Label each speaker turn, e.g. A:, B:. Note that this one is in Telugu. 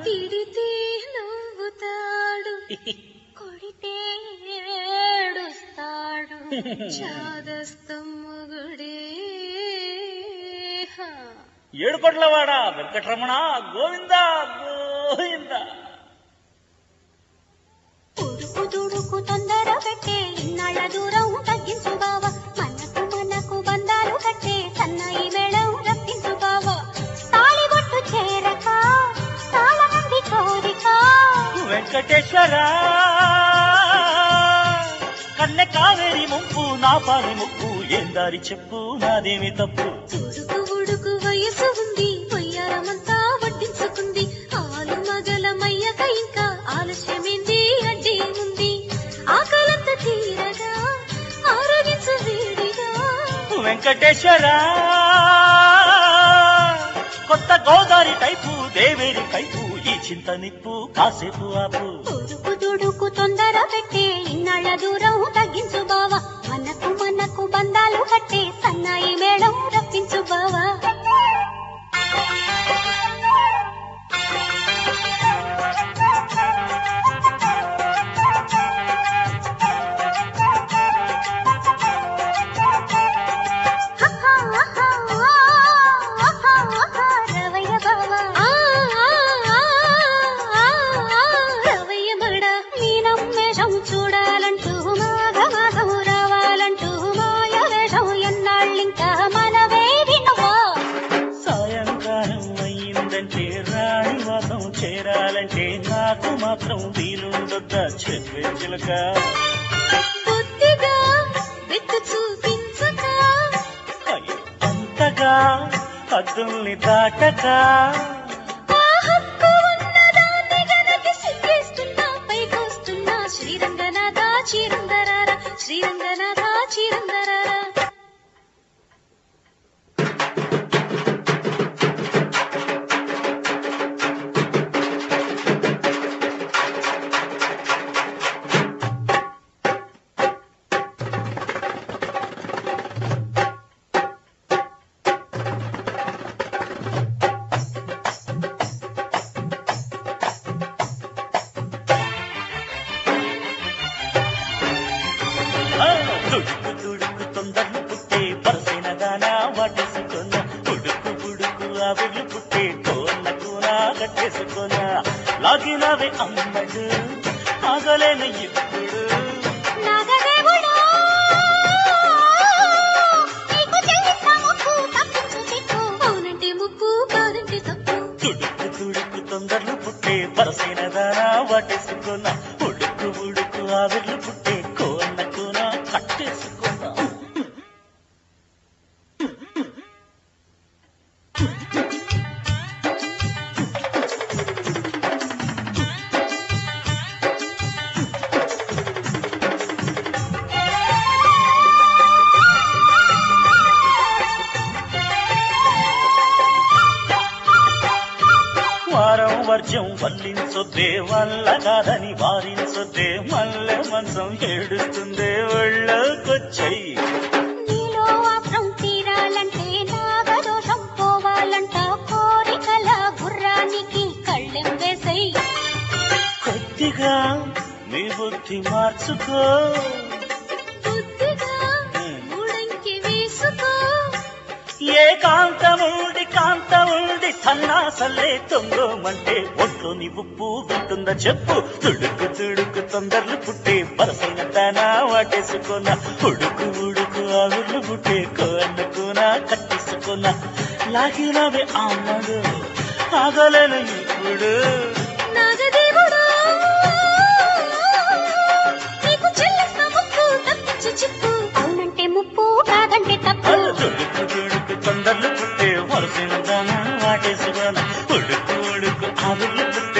A: తిడితే నవ్వుతాడు కొడితే ఏడుస్తాడు చాదస్తం మొగుడే హా.
B: ఏడుకొండలవాడ వెంకటరమణ గోవింద గోవింద
A: ఉడుకు దుడుకు తొందర పెట్టే ఇన్నాళ్ళ దూరం తగ్గించు బావ మనకు మనకు బంధాలు కట్టే సన్నాయి మేళం రప్పించు బావ తాళిబొట్టు చేరక చాలా మంది కోరిక
B: వెంకటేశ్వర కన్నె కావేరి ముప్పు నా పాని ముప్పు ఏం దారి చెప్పు నాదేమి తప్పు
A: ఉడుకు ఉడుకు వయసు ఉంది వయ్యారమంతా వడ్డించుకుంది ఆలు మగల మయ్యక ఇంకా ఆలస్యమేంది అడ్డి ఉంది ఆకలంత తీరగా ఆరోగించు వేడిగా
B: వెంకటేశ్వర కొత్త గోదావరి టైపు దేవేరి కైపు ఈ చింత నిప్పు కాసేపు ఆపు
A: ఉడుకు దుడుకు తొందర పెట్టే ఇన్నాళ్ళ దూరం తగ్గించు బావా మనకు మనకు బంధాలు కట్టే సన్నాయి మేళం రప్పించు బావా రవయ్య బావా రవయ్య బడా నీ నమ్మేషం చూడాలంటూ మాఘమాసం రావాలంటూ మాయ వేషం ఎన్నాళ్ళింకా మనవే వినవా
B: సాయంకాలం అయిందంటే రాణి వాసం చేరాలంటే నాకు మాత్రం వీలుండొద్దా చెప్పే చిలక
A: బుద్ధిగా వెతు చూపించక
B: అయ్యో, అంతగా హద్దుల్ని దాటక
A: ఆ హక్కు ఉన్నదాన్ని గనక సిగ్గేస్తున్నా పైకొస్తున్నా శ్రీరంగనాథ చీరందరార శ్రీరంగనాథ చీరందరార
B: ఆ, తుడుకు తుడుకు తొందరలు పుట్టే పరసైన దానా వాటేసుకున్న ఉడుకు ఉడుకు ఆవిర్లు పుట్టే కోన్న కూన కట్టేసుకున్న లాగినవే అమ్మడు ఆగలేను ఇప్పుడు
A: నాగదేవుడా నీకు చెల్లిస్తా ముక్కు తప్పించు చిక్కు అవునంటే ముప్పు కాదంటే తప్పు
B: తుడుకు తుడుకు తొందరలు పుట్టే పరసైన దానా వాటేసుకున్న ఉడుకు ఉడుకు ఆవిర్లు పుట్టే కోన్న కూన కట్టేసుకున్నా వారం వర్జం వల్లించొద్దే వల్ల కాదని వారించొద్దే మల్లె మనసం ఏడుస్తుందే ఒళ్ళకొచ్చయి
A: నీలో ఆత్రం తీరాలంటే నాగదోషం పోవాలంట కోరికల గుర్రానికి కళ్ళెం వేసై
B: కొద్దిగా నీ బుద్ధి మార్చుకో
A: బుద్ధిగా మూడంకి వేసుకో
B: ఏ కాంతముండి కాంతముండి సన్నాసల్లే తొంగోమంటే ఒంట్లోని ఉప్పు వింటుందా చెప్పు తుడుకు తుడుకు తొందరలు పుట్టే బరసైన దానా వాటేసుకున్న ఉడుకు ఉడుకు ఆవిర్లు పుట్టే కోన్నకున కట్టేసుకున్న లాగినవే అమ్మడు ఆగలేను ఇప్పుడు
A: నాగదేవుడా నీకు చెల్లిస్తా ముక్కు తప్పించు చిక్కు అవునంటే ముప్పు కాదంటే తప్పు
B: తుడుకు తుడుకు తొందరలు పుట్టే వరసిన దానా వాటేసుకున్న ఉడుకు ఉడుకు ఆవిర్లు పుట్టే